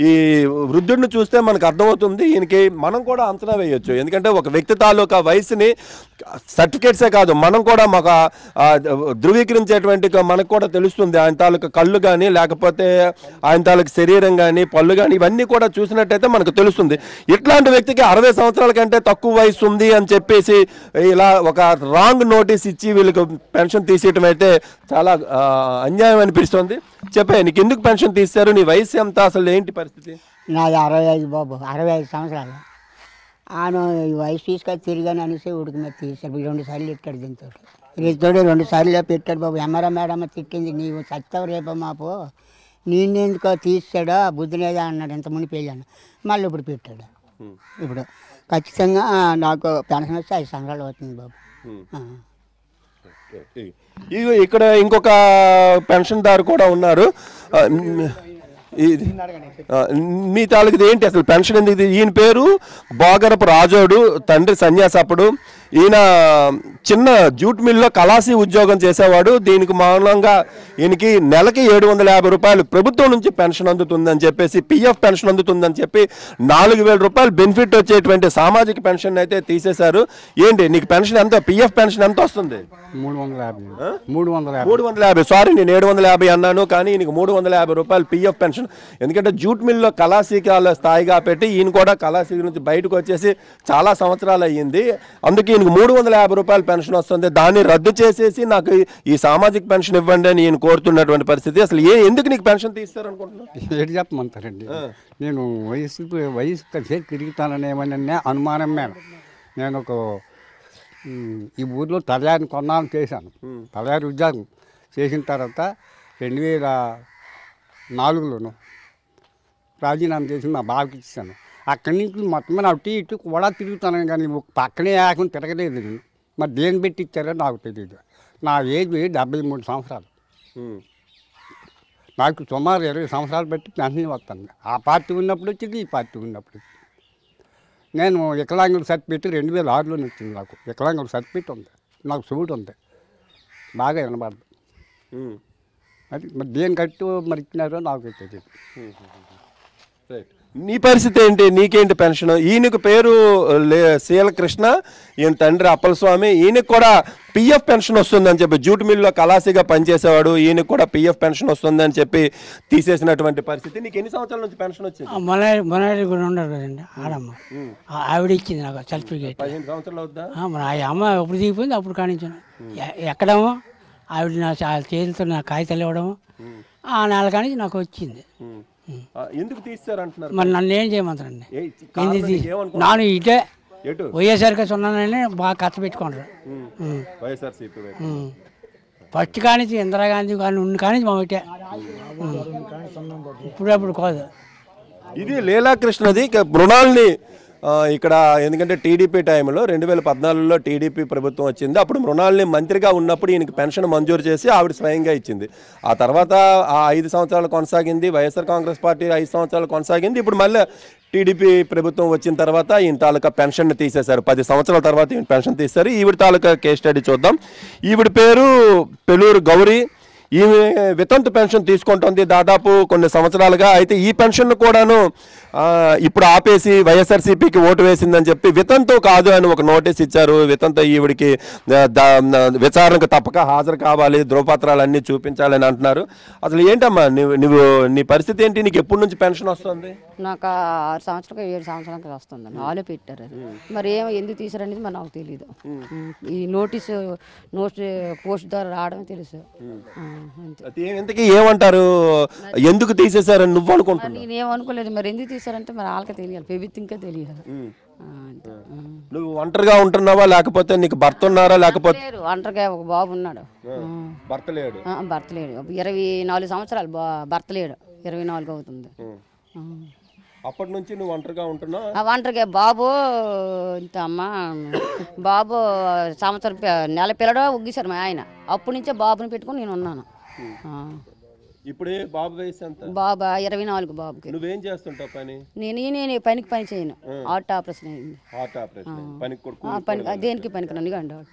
ఈ వృద్ధుడిని చూస్తే మనకు అర్థమవుతుంది ఈయనకి మనం కూడా అంచనా వేయొచ్చు ఎందుకంటే ఒక వ్యక్తి తాలూకా వయసుని సర్టిఫికేట్సే కాదు మనం కూడా మాకు ఆ, ధృవీకరించేటువంటి ఒక మనకు కూడా తెలుస్తుంది ఆయన తాలూకా కళ్ళు కానీ లేకపోతే ఆయన తాలూకా శరీరం కానీ పళ్ళు కానీ ఇవన్నీ కూడా చూసినట్టయితే మనకు తెలుస్తుంది ఇట్లాంటి వ్యక్తికి అరవై సంవత్సరాల కంటే తక్కువ వయసు ఉంది అని చెప్పేసి ఇలా ఒక రాంగ్ నోటీస్ ఇచ్చి వీళ్ళకి పెన్షన్ తీసేయటం అయితే చాలా ఆ, అన్యాయం అనిపిస్తుంది చెప్పే నీకు ఎందుకు పెన్షన్ తీస్తారు నీ వయసు ఎంత అసలు ఏంటి పరిస్థితి నాది అరవై ఐదు బాబు అరవై ఐదు సంవత్సరాలు ఆయన ఈ వయసు తీసుకొని తిరిగాను అనేసి ఉడికి మీద తీసాడు ఈ రెండు సార్లు ఎట్టాడు దీంతో దీంతో రెండు సార్లు పెట్టాడు బాబు ఎంఆర్ఎం మేడం తిట్టింది నీవు చచ్చావు రేపో మాపు నేనెందుకో తీసాడా బుద్ధి లేదా అన్నాడు ఎంత ముని పెళ్ళాను మళ్ళీ ఇప్పుడు పెట్టాడు ఇప్పుడు ఖచ్చితంగా నాకు పెన్షన్ వచ్చి ఐదు సంవత్సరాలు అవుతుంది బాబు ఆ. ఇగో ఇక్కడ ఇంకొక పెన్షన్దారు కూడా ఉన్నారు ఆ, మ్, ఇది ఆ, మీ తాలూకుది ఏంటి అసలు పెన్షన్ ఎందుకు ఇది? ఈయన పేరు బాగరపు రాజోడు తండ్రి సన్యాసప్పుడు ఈయన చిన్న జూట్ మిల్లో కలాసి ఉద్యోగం చేసేవాడు దీనికి మూలంగా ఈయనకి నెలకి ఏడు వందల యాభై రూపాయలు ప్రభుత్వం నుంచి పెన్షన్ అందుతుందని చెప్పేసి పిఎఫ్ పెన్షన్ అందుతుందని చెప్పి నాలుగు వేల రూపాయలు బెనిఫిట్ వచ్చేటువంటి సామాజిక పెన్షన్ అయితే తీసేశారు ఏంటి నీకు పెన్షన్ ఎంత పిఎఫ్ పెన్షన్ ఎంత వస్తుంది మూడు వందల యాభై మూడు వందల యాభై మూడు వందల యాభై సారీ నేను ఏడు వందల యాభై అన్నాను కానీ ఈయనకి మూడు వందల యాభై రూపాయలు పిఎఫ్ పెన్షన్ ఎందుకంటే జూట్ మిల్లో కళాశీకాల స్థాయిగా పెట్టి ఈయన కూడా కళాశీల నుంచి బయటకు వచ్చేసి చాలా సంవత్సరాలు అయ్యింది అందుకే ఈయనకు మూడు వందల యాభై రూపాయల పెన్షన్ వస్తుంది దాన్ని రద్దు చేసేసి నాకు ఈ- ఈ సామాజిక పెన్షన్ ఇవ్వండి అని ఈయన కోరుతున్నటువంటి పరిస్థితి అసలు ఏ ఎందుకు నీకు పెన్షన్ తీస్తారు అనుకుంటున్నావు ఏడు చెప్పమంటారండి నేను వయసు వయసు కలిసి తిరుగుతాననేమనే అనుమానం మీద నేను ఒక ఉమ్, ఈ ఊర్లో తలయారిని కొన్నాను చేశాను తలయారి ఉద్యోగం చేసిన తర్వాత రెండు వేల నాలుగులోను రాజీనామా చేసి మా బావకి ఇచ్చాను అక్కడి నుంచి మొత్తం మీద అటు ఇటు కూడా తిరుగుతాను కానీ ఒక పక్కనే ఆకుండా తిరగలేదు నేను మరి దేని పెట్టి ఇచ్చారో నాకు తెలియదు నా ఏజ్ డెబ్బై మూడు సంవత్సరాలు నాకు సుమారు ఇరవై సంవత్సరాలు బట్టి పెన్షన్ వస్తుంది ఆ పార్టీ ఉన్నప్పుడు వచ్చింది ఈ పార్టీ ఉన్నప్పుడు వచ్చింది. నేను వికలాంగుల సర్టిఫికేట్ రెండు వేల ఆరులోనే వచ్చింది నాకు వికలాంగుల సర్టిఫికేట్ ఉంది నాకు చూడు ఉంది బాగా వినబడదు అది మరి దేని కట్టు మరి ఇచ్చినారో నాకు తెలియదు నీ పరిస్థితి ఏంటి నీకేంటి పెన్షన్ ఈయనకు పేరు లే శీలకృష్ణ ఈయన తండ్రి అప్పలస్వామి ఈయనకు కూడా పిఎఫ్ పెన్షన్ వస్తుందని చెప్పి జూట్ మిల్లో కలాసిగా పనిచేసేవాడు ఈయనకు కూడా పిఎఫ్ పెన్షన్ వస్తుందని చెప్పి తీసేసినటువంటి పరిస్థితి నీకు ఎన్ని సంవత్సరాల నుంచి పెన్షన్ వచ్చింది మొనారి మొనారి కూడా ఉండరు కదండి ఆడమ్మ ఆ- ఆవిడ ఇచ్చింది నాకు సర్టిఫికేట్ పదిహేను సంవత్సరాలు అవుద్దా ఆ, మరి ఆ అమ్మ ఎప్పుడు దిగిపోయింది అప్పుడు కానించాను ఎ- ఎక్కడమో ఆవిడ నా చా- చేతులతో నా కాగితాలు ఇవ్వడము ఆ నెల కానించి నాకు వచ్చింది ఆ, ఎందుకు తీస్తారు అంటున్నారు మరి నన్ను ఏం చేయమంటారండి ఏ, కారణం ఏంది నీకు ఏమనుకుంటున్నావు? నాను ఇటే ఎటు వైఎస్ఆర్కి ఉన్నానని బాగా ఖర్చు పెట్టుకుంటారు ఉం. వైఎస్ఆర్సీపీ వైపు. ఉం. ఫస్ట్ కానించి ఇందిరాగాంధీ కానీ ఉన్న కానించి మా ఇటే ఉం. ఇప్పుడప్పుడు కాదు ఇది లీలాకృష్ణది ఇక మృణాల్ని ఆ, ఇక్కడ ఎందుకంటే టీడీపీ టైంలో రెండు వేల పద్నాలుగులో టీడీపీ ప్రభుత్వం వచ్చింది అప్పుడు మృణాల్ని మంత్రిగా ఉన్నప్పుడు ఈయనకి పెన్షన్ మంజూరు చేసి ఆవిడ స్వయంగా ఇచ్చింది ఆ తర్వాత ఆ ఐదు సంవత్సరాలు కొనసాగింది వైఎస్ఆర్ కాంగ్రెస్ పార్టీ ఐదు సంవత్సరాలు కొనసాగింది ఇప్పుడు మళ్ళీ టీడీపీ ప్రభుత్వం వచ్చిన తర్వాత ఈయన తాలూకా పెన్షన్ తీసేశారు పది సంవత్సరాల తర్వాత ఈయన పెన్షన్ తీశారు ఈవిడ తాలూకా కేస్ స్టడీ చూద్దాం ఈవిడ పేరు పెలూరు గౌరీ ఈమె వితంతు పెన్షన్ తీసుకుంటుంది దాదాపు కొన్ని సంవత్సరాలుగా అయితే ఈ పెన్షన్ కూడాను ఆ, ఇప్పుడు ఆపేసి వైఎస్ఆర్సీపీకి ఓటు వేసిందని చెప్పి వితంతు కాదు అని ఒక నోటీస్ ఇచ్చారు వితంతు ఈవిడికి ఆ, దా- విచారణకు తప్పక హాజరు కావాలి ధ్రువపత్రాలు అన్నీ చూపించాలని అంటున్నారు అసలు ఏంటమ్మా నువ్వు నువ్వు నీ పరిస్థితి ఏంటి నీకు ఎప్పటి నుంచి పెన్షన్ వస్తుంది నాకు ఆ ఆరు సంవత్సరాలకు ఏడు సంవత్సరాలకి వస్తుందండి వాళ్ళే పెట్టారు అది మరి ఏమో ఎందుకు తీసారనేది మరి నాకు తెలియదు ఈ నోటీసు నోట్ పోస్ట్ ద్వారా రావడం తెలుసు ఆ, అంతే అయితే ఏ- ఇంతకీ ఏమంటారు ఎందుకు తీసేశారని నువ్వు అనుకుంటున్నావు నేను ఏమనుకోలేదు మరి ఎందుకు తీసారంటే మరి వాళ్ళకే తెలియాలి ప్రభుత్వంకే తెలియాలి ఆ, అంతే ఆ. నువ్వు ఒంటరిగా ఉంటున్నావా లేకపోతే నీకు భర్త ఉన్నారా లేకపోతే లేరు ఒంటరిగా ఒక బాబు ఉన్నాడు భర్త లేడు ఆ, భర్త లేడు ఒక ఇరవై నాలుగు సంవత్సరాలు బా- భర్త లేడు ఇరవై నాలుగు అవుతుంది ఆ. అప్పటి నుంచి నువ్వు ఒంటరిగా ఉంటున్నావు ఆ ఒంటరిగా బాబు ఇంత అమ్మ బాబు సంవత్సరం పి- నెల పిల్లడో ఉగ్గిసారు మా ఆయన అప్పటి నుంచే బాబుని పెట్టుకొని నేను ఉన్నాను ఆ. ఇప్పుడే బాబు వయసు ఎంత బాబా ఇరవై నాలుగు బాబుకి నువ్వేం చేస్తుంటావు పని నేను నేను పనికి పని చేయను ఆర్ట్ ఆపరేషన్ అయింది హార్ట్ ఆపరేషన్ పనికి ఆ, పని దేనికి పనికి నన్ను